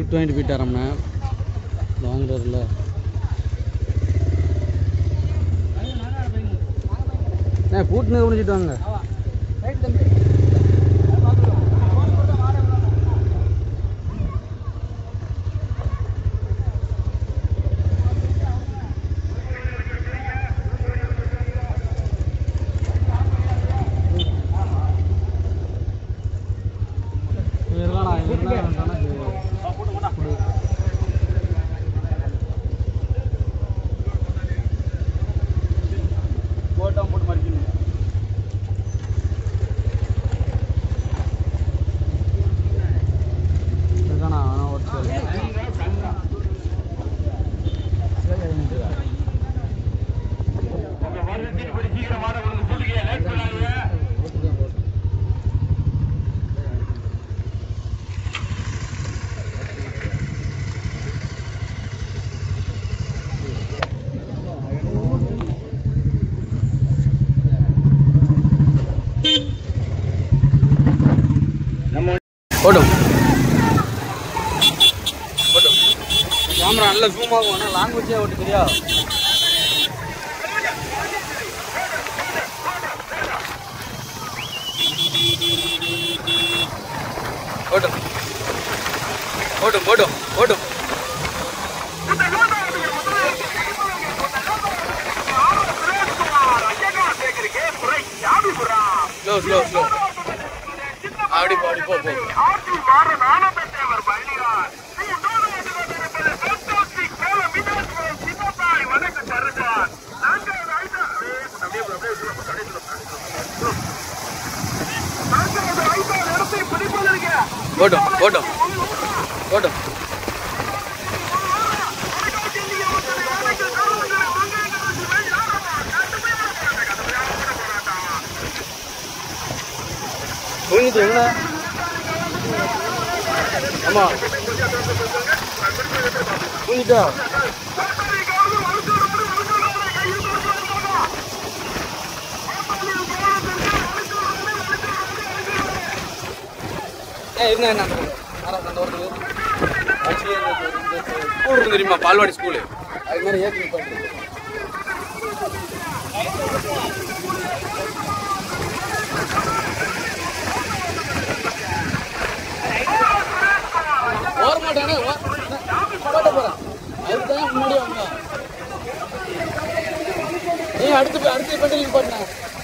Gift வாங்கிட்டு போயிட்டாரம்ண்ணே வாங்குறாருல அண்ணே பூட்டுனு முடிச்சிட்டு வாங்க இருக்கானா என்ன வேண்டாம்னா கொடு. போட்டோம் போட்டு மடிக்கணும் இருக்கானா அவனா ஒருத்தர் போட்டும் போட்டும் கேமரா நல்லா ஜூம் ஆகும் ஆனால் லாங்குவேஜே ஓட்டு தெரியா போட்டும் போட்டும் போட்டும் போட்டும் ஸ்லோ ஸ்லோ ஸ்லோ அப்படி போ அப்படி போ போ போட்டும் போட்டும் போட்டும் தூங்கிட்டு எங்கடா ஆமா தூங்கிட்டா ஏ என்ன என்ன அந்த ஒரு ஸ்கூல் இருக்கு தெரியுமா பால்வாடி ஸ்கூலு அது மாதிரி ஏற்றி நிப்பாட்டு ஓர மாட்டானே ஓட்ட போறான் அதுக்கு தான் முன்னாடி வாங்க நீ அடுத்து போய் அடுத்து பெட்டில் நிப்பாட்டின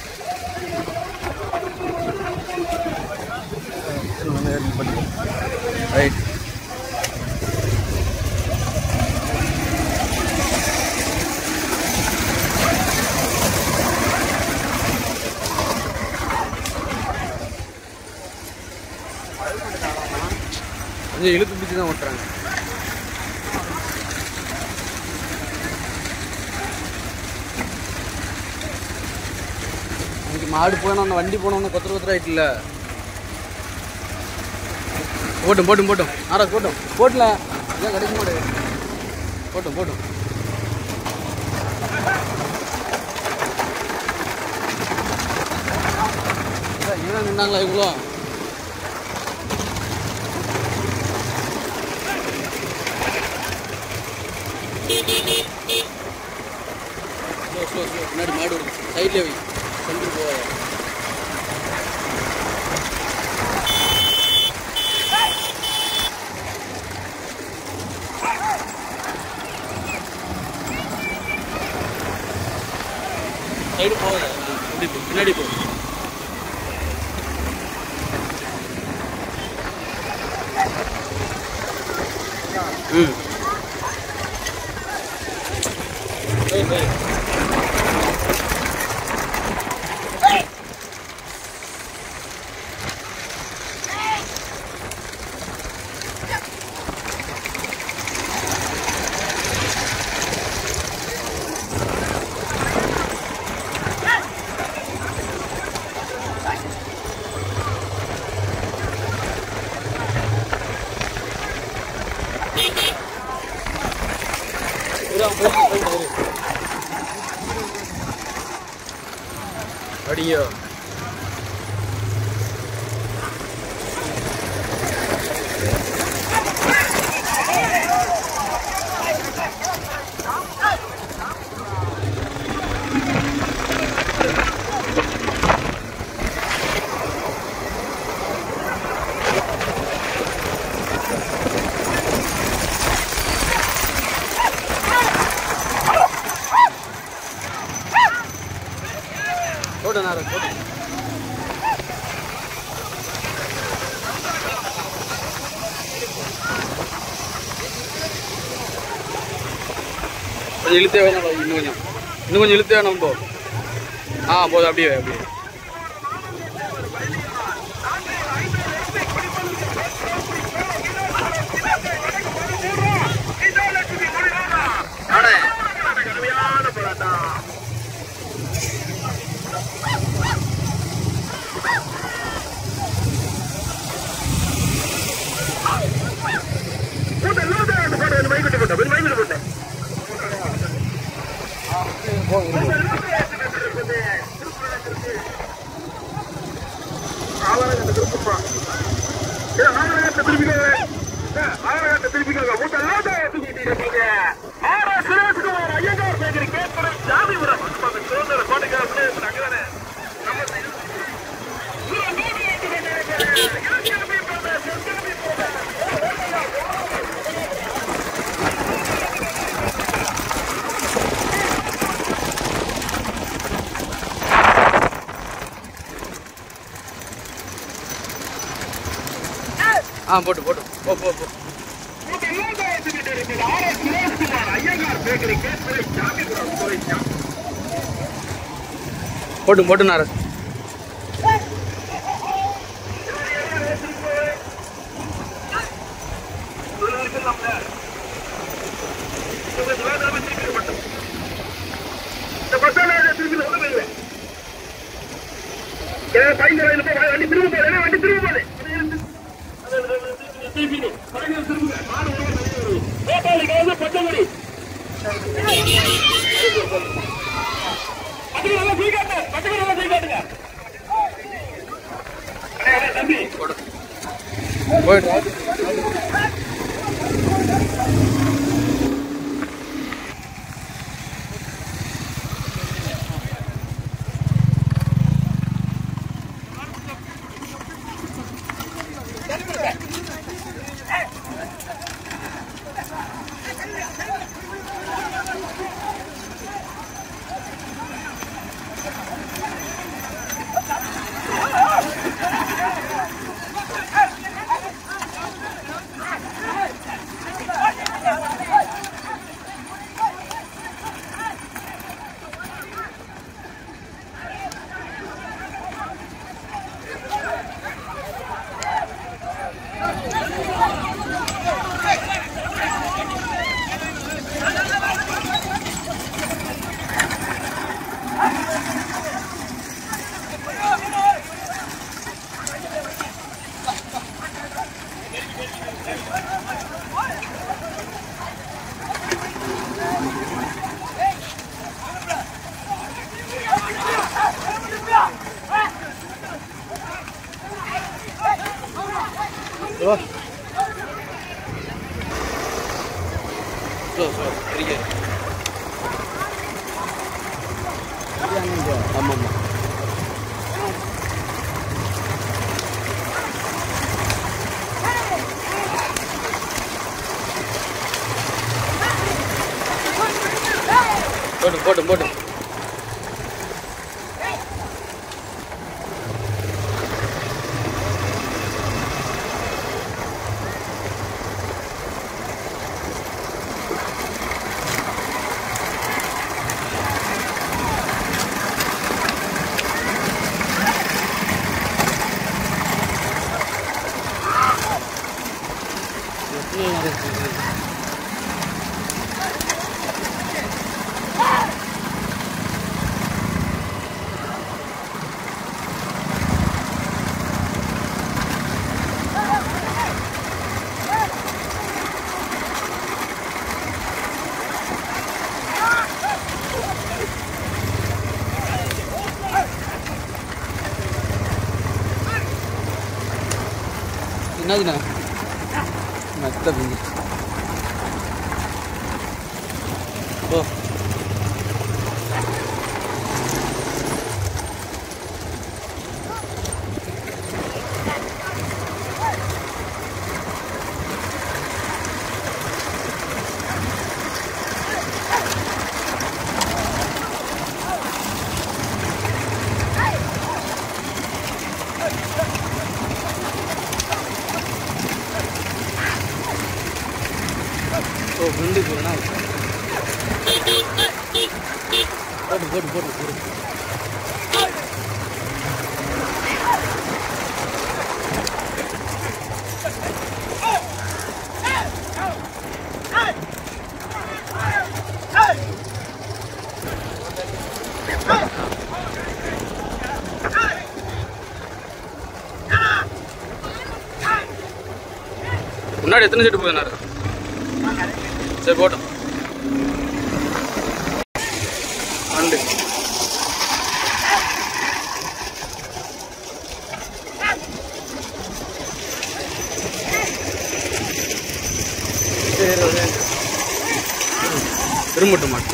ரைட் கொஞ்சம் இழுத்து பிடிச்சி தான் ஓட்டுறாங்க இன்னைக்கு மாடு போனோம் வண்டி போனோம்னு கொத்தர கொத்தர ஆயிட்டுல போட்டும் போட்டும் போட்டும் ஆரா போட்டும் போட்டல இதான் கிடைக்க மாட்டேது போட்டும் போட்டும் இவன் நின்னாங்களா இவ்வளோ ஸ்லோ ஸ்லோ ஸ்லோ முன்னாடி மாடு வருது சைட்லேயே வை சென்று போவாங்க சைடு போகாத இப்படி போ பின்னாடி போ ம் போய் போய் பூரா போய் போய் போய் அடியோ போட்டு நாரஸ் போட்டு கொஞ்சம் இழுத்தே வேணாம் இன்னும் கொஞ்சம் இன்னும் கொஞ்சம் இழுத்தே வேணும் போ ஆ போதும் அப்படியே வை, அப்படியே ஆ போட்டு போட்டு போ போ போ போட்டு போட்டு நாரஸ் வண்டி திரும்ப போகுது வண்டி திரும்ப போகுது பச்சைமணி பச்சை நல்லா தூக்கி காட்டு பச்சை நல்லா தூக்கி காட்டுங்க அண்ணே, அண்ணே, தம்பி போயிட்டு ஓ ஸ்லோ ஸ்லோ சரிங்க ஆமாம் ஆமாம் போட்டு போட்டு போட்டு என்னதுண்ணா மெத்த பிஞ்சு ஓ ஓ குண்டு போனா போட்டு போட்டு போட்டு போட்டு முன்னாடி எத்தனை செட்டு போயினாரு சரி போட்டோம் நண்டு சரி ஒரு திரும்பட்டும் மாட்டேன்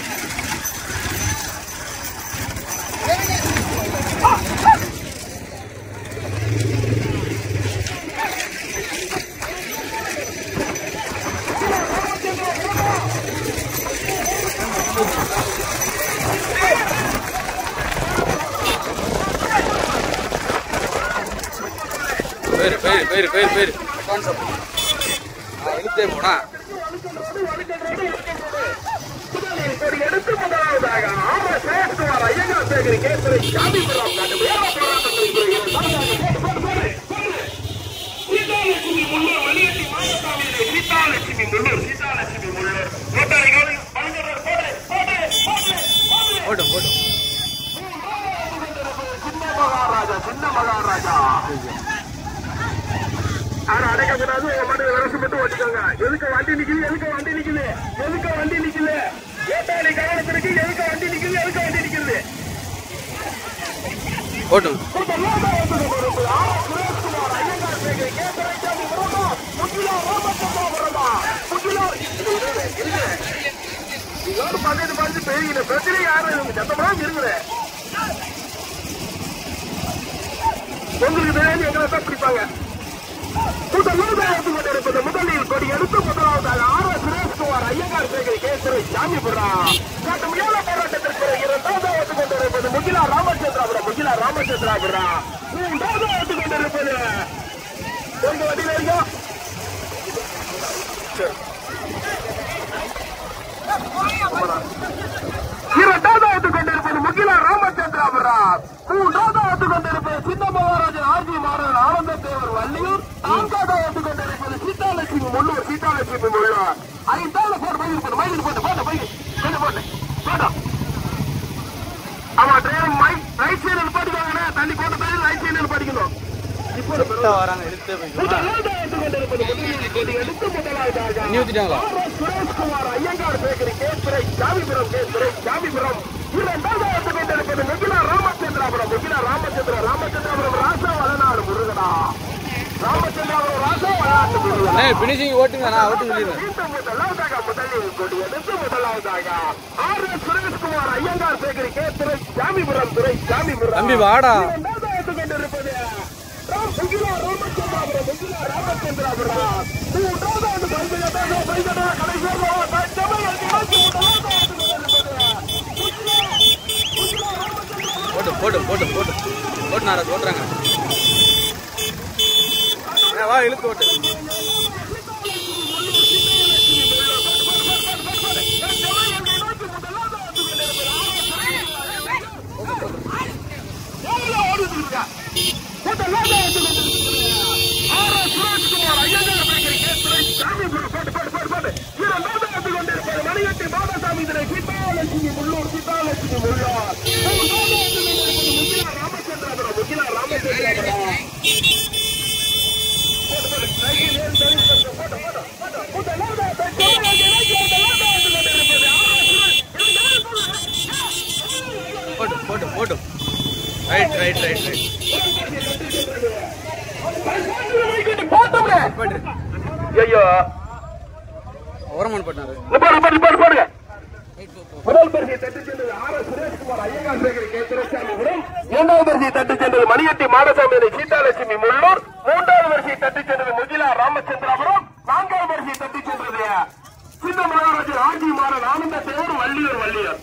பேரு பேரு பேரு பேரு பேரு கான்செப்ட் ஆ இழுத்தே போனா எடுத்து முதலாவதாக ஆமா சேஷ்குமார் ஐயங்கார் சேகரி கேசரி சாமி பெறாம் கடுமையான போராட்டத்தில் சீதாலட்சுமி முள்ளூர் மணியட்டி மாயசாமியிலே சீதாலட்சுமி முள்ளூர் சீதாலட்சுமி முள்ளூர் ரோட்டாளிகள் பழங்கர் போடு போடு போடு போடு போட்டோம் போட்டோம் சின்ன மகாராஜா சின்ன மகாராஜா ஆனா அடைக்கக்கூடாது உங்க மட்டும் விரசு மட்டும் ஓட்டிக்கோங்க எதுக்கு வண்டி நிக்குது எதுக்கு வண்டி நிக்குது எதுக்கு வண்டி நிக்குது ஏட்டாளி கவனத்திற்கு எதுக்கு வண்டி நிக்குது எதுக்கு வண்டி நிக்குது போட்டோம் பதினெட்டு பதினஞ்சு பெரிய பிரச்சனை யாரும் சத்தமா இருக்கிறேன் உங்களுக்கு தெரியாது எங்களை தான் பிடிப்பாங்க முதலாவதாக கொண்டிருப்பது முதலில் கொடி எடுத்து முதலாவதாக ஆர் எஸ் சுரேஷ்குமார் ஐயங்கார் சேகரி கேசரி சாமி புறா கடுமையான போராட்டத்திற்கு இரண்டாவது கொண்டிருப்பது முகிலா ராமச்சந்திராபுரம் முகிலா ராமச்சந்திராபுரா மூன்றாவது கொண்டிருப்பது எங்க வண்டியில இருக்கா இரண்டாவது கொண்டிருப்பது முகிலா ராமச்சந்திராபுரா மூன்றாவது கொண்டிருப்பது சின்ன மகாராஜன் ஆர்ஜி மாறன் ஆனந்த தேவர் வள்ளியூர் நான்காவது கொண்டிருப்பது சீதாலட்சுமி முள்ளூர் சீதாலட்சுமி முள்ளூர் ஐந்தாவது போட்டு மயில் போட்டு மயில் போட்டு போட்டு மயில் போட்டு போட்டு போட்டோம் ஆமா டிரைவர் மைக் ரைட் சைடில் படிக்கணும் தண்ணி போட்ட தண்ணி ரைட் சைடில் படிக்கணும் இப்போ வராங்க இழுத்தே போய்க்கலாம் முதலாவது கொண்டிருப்பது முதலில் கொடி எடுத்து முதலாவதாக தண்ணி ஊத்திட்டாங்களா சுரேஷ்குமார் ஐயங்கார் பேக்கரி கேஸ்வரை சாமிபுரம் கேஸ்வரை சாமிபுரம் இரண்டாவது கொண்டிருப்பது முகிலா ராமச்சந்திராபுரம் முகிலா ராமச்சந்திர ராமச்சந்திராபுரம் ராசா வளநாடு முருகனா ராமச்சந்திராபுரம் ராசா வளநாடு முருகனா அண்ணே பினிஷிங் ஓட்டுங்க நான் ஓட்டு சொல்லிடுறேன் மீண்டும் முதலாவதாக முதலில் கொடி எடுத்து முதலாவதாக R S Sureshkumar Iyengar bakery கேஸ்வரை சாமிபுரம் துறை சாமிபுரம் தம்பி வாடா இரண்டாவது கொண்டிருப்பது ராம் முகிலா ராமச்சந்திராபுரம் முகிலா ராமச்சந்திராபுரம் மூன்றாவது பைகட்டா பைகட்டா கடைசியாக தமிழ் நோக்கி முதலாவது போட்டு போட்டு போட்டு போட்டு போட்டு நான் ஓட்டுறாங்க அண்ணே, வா இழுத்து ஓட்டு மணியட்டி மாதசாமி இதனை சீதாலட்சுமி முள்ளூர் சீதாலட்சுமி முள்ளூர் முகிலா ராமச்சந்திராபுரம் முகிலா ராமச்சந்திராபுரம் போட்டு போட்டு போட்டு ரைட் ரைட் ரைட் ரைட் போட்டு ஐயோ ஓரமான் பண்ணாரு போடு போடு போடு போடுங்க முதல் பரிசை தட்டு சென்றது ஆர் எஸ் சுரேஷ்குமார் ஐயங்கார் சேகரி கேத்திரசாமிபுரம் இரண்டாவது பரிசை தட்டு சென்றது மணியட்டி மாடசாமி சீதாலட்சுமி முள்ளூர் மூன்றாவது பரிசை தட்டு சென்றது முகிலா ராமச்சந்திராபுரம் நான்காவது பரிசை தட்டு சென்றது சின்ன மகாராஜர் ஆர்ஜி மாறன் ஆனந்த தேவர் வள்ளியூர் வள்ளியூர்